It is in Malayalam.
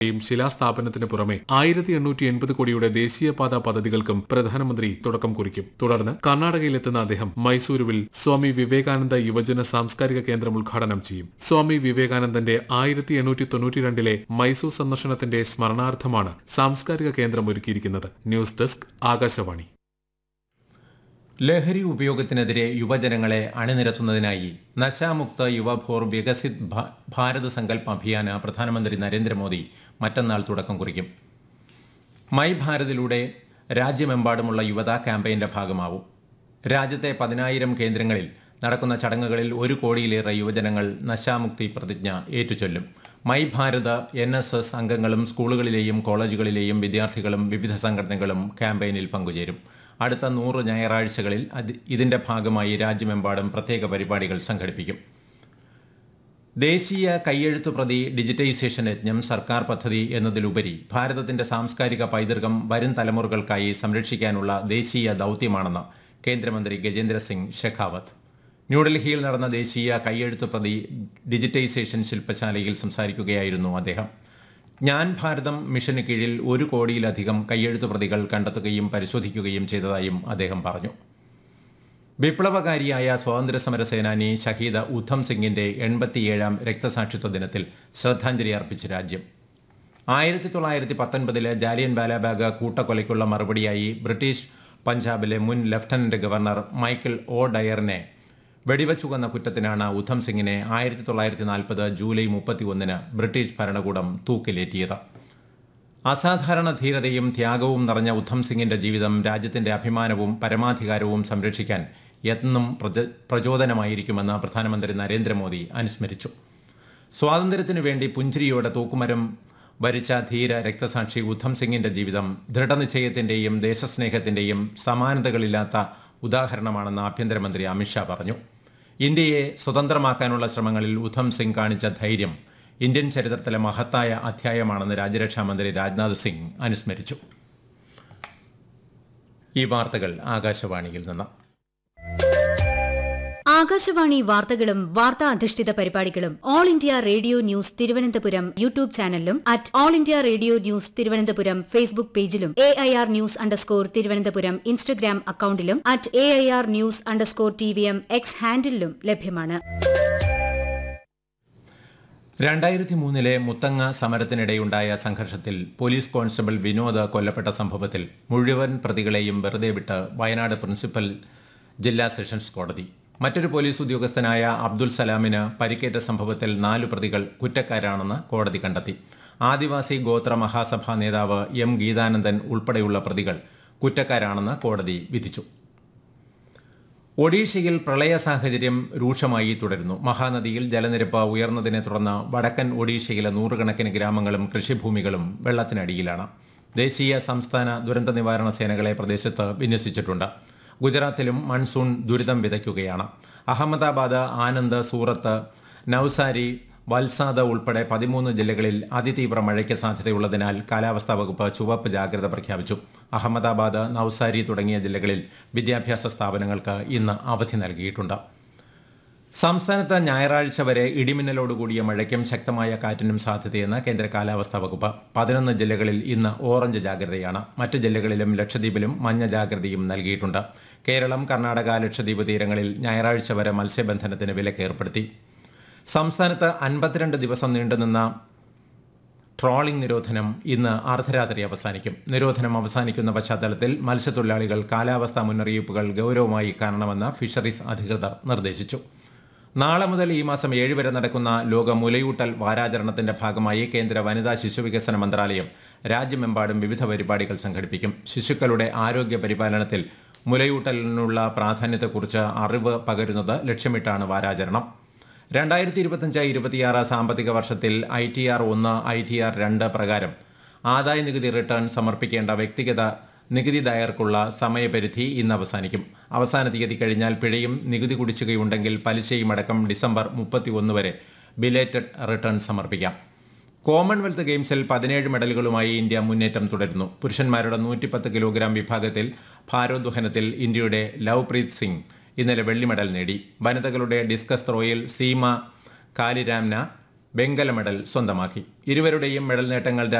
യും ശിലാസ്ഥാപനത്തിന് പുറമെ ആയിരത്തി എണ്ണൂറ്റി എൺപത് കോടിയുടെ ദേശീയപാത പദ്ധതികൾക്കും പ്രധാനമന്ത്രി തുടക്കം കുറിക്കും തുടർന്ന് കർണാടകയിലെത്തുന്ന അദ്ദേഹം മൈസൂരുവിൽ സ്വാമി വിവേകാനന്ദ യുവജന സാംസ്കാരിക കേന്ദ്രം ഉദ്ഘാടനം ചെയ്യും സ്വാമി വിവേകാനന്ദന്റെ ആയിരത്തി എണ്ണൂറ്റി തൊണ്ണൂറ്റിരണ്ടിലെ മൈസൂർ സന്ദർശനത്തിന്റെ സ്മരണാർത്ഥമാണ് സാംസ്കാരിക കേന്ദ്രം ഒരുക്കിയിരിക്കുന്നത് ന്യൂസ് ഡെസ്ക് ആകാശവാണി ലഹരി ഉപയോഗത്തിനെതിരെ യുവജനങ്ങളെ അണിനിരത്തുന്നതിനായി നശാമുക്ത യുവഭോർ വികസിത് ഭ- ഭാരത് സങ്കല്പ് അഭിയാന് പ്രധാനമന്ത്രി നരേന്ദ്രമോദി മറ്റന്നാൾ തുടക്കം കുറിക്കും മൈ ഭാരതിലൂടെ രാജ്യമെമ്പാടുമുള്ള യുവത ക്യാമ്പയിന്റെ ഭാഗമാവും രാജ്യത്തെ പതിനായിരം കേന്ദ്രങ്ങളിൽ നടക്കുന്ന ചടങ്ങുകളിൽ ഒരു കോടിയിലേറെ യുവജനങ്ങൾ നശാമുക്തി പ്രതിജ്ഞ ഏറ്റുചൊല്ലും my Bharat N S S അംഗങ്ങളും സ്കൂളുകളിലെയും കോളേജുകളിലെയും വിദ്യാർത്ഥികളും വിവിധ സംഘടനകളും ക്യാമ്പയിനിൽ പങ്കുചേരും അടുത്ത നൂറ് ഞായറാഴ്ചകളിൽ അത് ഇതിന്റെ ഭാഗമായി രാജ്യമെമ്പാടും പ്രത്യേക പരിപാടികൾ സംഘടിപ്പിക്കും ദേശീയ കയ്യെഴുത്ത് പ്രതി ഡിജിറ്റൈസേഷൻ യജ്ഞം സർക്കാർ പദ്ധതി എന്നതിലുപരി ഭാരതത്തിന്റെ സാംസ്കാരിക പൈതൃകം വരും തലമുറകൾക്കായി സംരക്ഷിക്കാനുള്ള ദേശീയ ദൗത്യമാണെന്ന് കേന്ദ്രമന്ത്രി ഗജേന്ദ്ര സിംഗ് ഷെഖാവത്ത് ന്യൂഡൽഹിയിൽ നടന്ന ദേശീയ കയ്യെഴുത്ത് പ്രതി ഡിജിറ്റൈസേഷൻ ശില്പശാലയിൽ സംസാരിക്കുകയായിരുന്നു അദ്ദേഹം ജ്ഞാൻ ഭാരതം മിഷന് കീഴിൽ ഒരു കോടിയിലധികം കയ്യെഴുത്ത് പ്രതികൾ കണ്ടെത്തുകയും പരിശോധിക്കുകയും ചെയ്തതായും അദ്ദേഹം പറഞ്ഞു വിപ്ലവകാരിയായ സ്വാതന്ത്ര്യസമര സേനാനി ഷഹീദ് ഉദ്ധം സിംഗിന്റെ എൺപത്തിയേഴാം രക്തസാക്ഷിത്വ ദിനത്തിൽ ശ്രദ്ധാഞ്ജലി അർപ്പിച്ച് രാജ്യം ആയിരത്തി തൊള്ളായിരത്തി പത്തൊൻപതിലെ ജാലിയൻ വാലാബാഗ് കൂട്ടക്കൊലയ്ക്കുള്ള മറുപടിയായി ബ്രിട്ടീഷ് പഞ്ചാബിലെ മുൻ ലഫ്റ്റനന്റ് ഗവർണർ മൈക്കിൾ ഒ ഡയറിനെ വെടിവച്ചു കൊന്ന കുറ്റത്തിനാണ് ഉദ്ധം സിംഗിനെ ആയിരത്തി തൊള്ളായിരത്തി നാൽപ്പത് ജൂലൈ മുപ്പത്തി ഒന്നിന് ബ്രിട്ടീഷ് ഭരണകൂടം തൂക്കിലേറ്റിയത് അസാധാരണ ധീരതയും ത്യാഗവും നിറഞ്ഞ ഉദ്ധം സിംഗിന്റെ ജീവിതം രാജ്യത്തിന്റെ അഭിമാനവും പരമാധികാരവും സംരക്ഷിക്കാൻ എന്നും പ്രച- പ്രചോദനമായിരിക്കുമെന്ന് പ്രധാനമന്ത്രി നരേന്ദ്രമോദി അനുസ്മരിച്ചു സ്വാതന്ത്ര്യത്തിനു വേണ്ടി പുഞ്ചിരിയോടെ തൂക്കുമരം വരിച്ച ധീര രക്തസാക്ഷി ഉദ്ധം സിംഗിന്റെ ജീവിതം ദൃഢനിശ്ചയത്തിന്റെയും ദേശസ്നേഹത്തിന്റെയും സമാനതകളില്ലാത്ത ഉദാഹരണമാണെന്ന് ആഭ്യന്തരമന്ത്രി അമിത്ഷാ പറഞ്ഞു ഇന്ത്യയെ സ്വതന്ത്രമാക്കാനുള്ള ശ്രമങ്ങളിൽ ഉദ്ധം സിംഗ് കാണിച്ച ധൈര്യം ഇന്ത്യൻ ചരിത്രത്തിലെ മഹത്തായ അധ്യായമാണെന്ന് രാജ്യരക്ഷാമന്ത്രി രാജ്നാഥ് സിംഗ് അനുസ്മരിച്ചു ഈ വാർത്തകൾ ആകാശവാണിയിൽ നിന്ന് ആകാശവാണി വാർത്തകളും വാർത്താ അധിഷ്ഠിത പരിപാടികളും all India radio news Thiruvananthapuram YouTube ചാനലിലും at all India radio news Thiruvananthapuram Facebook പേജിലും A I R news underscore Thiruvananthapuram Instagram അക്കൌണ്ടിലും at A I R news underscore T V M X ഹാൻഡിലും ലഭ്യമാണ് രണ്ടായിരത്തി മൂന്നിലെ മുത്തങ്ങ സമരത്തിനിടെയുണ്ടായ സംഘർഷത്തിൽ പോലീസ് കോൺസ്റ്റബിൾ വിനോദ് കൊല്ലപ്പെട്ട സംഭവത്തിൽ മുഴുവൻ പ്രതികളെയും വെറുതെ വിട്ട് വയനാട് പ്രിൻസിപ്പൽ ജില്ലാ സെഷൻസ് കോടതി മറ്റൊരു പോലീസ് ഉദ്യോഗസ്ഥനായ അബ്ദുൽ സലാമിന് പരിക്കേറ്റ സംഭവത്തിൽ നാലു പ്രതികൾ കുറ്റക്കാരാണെന്ന് കോടതി കണ്ടെത്തി ആദിവാസി ഗോത്ര മഹാസഭാ നേതാവ് എം ഗീതാനന്ദൻ ഉൾപ്പെടെയുള്ള പ്രതികൾ കുറ്റക്കാരാണെന്ന് കോടതി വിധിച്ചു ഒഡീഷയിൽ പ്രളയ സാഹചര്യം രൂക്ഷമായി തുടരുന്നു മഹാനദിയിൽ ജലനിരപ്പ് ഉയർന്നതിനെ തുടർന്ന് വടക്കൻ ഒഡീഷയിലെ നൂറുകണക്കിന് ഗ്രാമങ്ങളും കൃഷിഭൂമികളും വെള്ളത്തിനടിയിലാണ് ദേശീയ സംസ്ഥാന ദുരന്ത നിവാരണ സേനകളെ പ്രദേശത്ത് വിന്യസിച്ചിട്ടുണ്ട് ഗുജറാത്തിലും മൺസൂൺ ദുരിതം വിതയ്ക്കുകയാണ് അഹമ്മദാബാദ് ആനന്ദ് സൂറത്ത് നൌസാരി വൽസാദ് ഉൾപ്പെടെ പതിമൂന്ന് ജില്ലകളിൽ അതിതീവ്ര മഴയ്ക്ക് സാധ്യതയുള്ളതിനാൽ കാലാവസ്ഥാ വകുപ്പ് ചുവപ്പ് ജാഗ്രത പ്രഖ്യാപിച്ചു അഹമ്മദാബാദ് നൌസാരി തുടങ്ങിയ ജില്ലകളിൽ വിദ്യാഭ്യാസ സ്ഥാപനങ്ങൾക്ക് ഇന്ന് അവധി നൽകിയിട്ടുണ്ട് സംസ്ഥാനത്ത് ഞായറാഴ്ച വരെ ഇടിമിന്നലോടുകൂടിയ മഴയ്ക്കും ശക്തമായ കാറ്റിനും സാധ്യതയെന്ന് കേന്ദ്ര കാലാവസ്ഥാ വകുപ്പ് പതിനൊന്ന് ജില്ലകളിൽ ഇന്ന് ഓറഞ്ച് ജാഗ്രതയാണ് മറ്റ് ജില്ലകളിലും ലക്ഷദ്വീപിലും മഞ്ഞ ജാഗ്രതയും നൽകിയിട്ടുണ്ട് കേരളം കർണാടക ലക്ഷദ്വീപ് തീരങ്ങളിൽ ഞായറാഴ്ച വരെ മത്സ്യബന്ധനത്തിന് വിലക്ക് ഏർപ്പെടുത്തി സംസ്ഥാനത്ത് അൻപത്തിരണ്ട് ദിവസം നീണ്ടുനിന്ന ട്രോളിംഗ് നിരോധനം ഇന്ന് അർദ്ധരാത്രി അവസാനിക്കും നിരോധനം അവസാനിക്കുന്ന പശ്ചാത്തലത്തിൽ മത്സ്യത്തൊഴിലാളികൾ കാലാവസ്ഥാ മുന്നറിയിപ്പുകൾ ഗൗരവമായി കാണണമെന്ന് ഫിഷറീസ് അധികൃതർ നിർദ്ദേശിച്ചു നാളെ മുതൽ ഈ മാസം ഏഴ് വരെ നടക്കുന്ന ലോക മുലയൂട്ടൽ വാരാചരണത്തിന്റെ ഭാഗമായി കേന്ദ്ര വനിതാ ശിശുവികസന മന്ത്രാലയം രാജ്യമെമ്പാടും വിവിധ പരിപാടികൾ സംഘടിപ്പിക്കും ശിശുക്കളുടെ ആരോഗ്യ പരിപാലനത്തിൽ മുലയൂട്ടലിനുള്ള പ്രാധാന്യത്തെക്കുറിച്ച് അറിവ് പകരുന്നത് ലക്ഷ്യമിട്ടാണ് വാരാചരണം രണ്ടായിരത്തി ഇരുപത്തഞ്ച് ഇരുപത്തിയാറ് സാമ്പത്തിക വർഷത്തിൽ ഐ ടി ആർ ഒന്ന് ഐ ടി ആർ രണ്ട് പ്രകാരം ആദായ നികുതി റിട്ടേൺ സമർപ്പിക്കേണ്ട വ്യക്തിഗത നികുതിദായർക്കുള്ള സമയപരിധി ഇന്ന് അവസാനിക്കും അവസാന തീയതി കഴിഞ്ഞാൽ പിഴയും നികുതി കുടിശ്ശികയുണ്ടെങ്കിൽ പലിശയും അടക്കം ഡിസംബർ മുപ്പത്തി ഒന്ന് വരെ ബിലേറ്റഡ് റിട്ടേൺ സമർപ്പിക്കാം കോമൺവെൽത്ത് ഗെയിംസിൽ പതിനേഴ് മെഡലുകളുമായി ഇന്ത്യ മുന്നേറ്റം തുടരുന്നു പുരുഷന്മാരുടെ നൂറ്റിപ്പത്ത് കിലോഗ്രാം വിഭാഗത്തിൽ ഭാരോദ്വഹനത്തിൽ ഇന്ത്യയുടെ ലവ്പ്രീത് സിംഗ് ഇന്നലെ വെള്ളി മെഡൽ നേടി വനിതകളുടെ ഡിസ്കസ് ത്രോയിൽ സീമ കാലിരാംന വെങ്കല മെഡൽ സ്വന്തമാക്കി ഇരുവരുടെയും മെഡൽ നേട്ടങ്ങൾ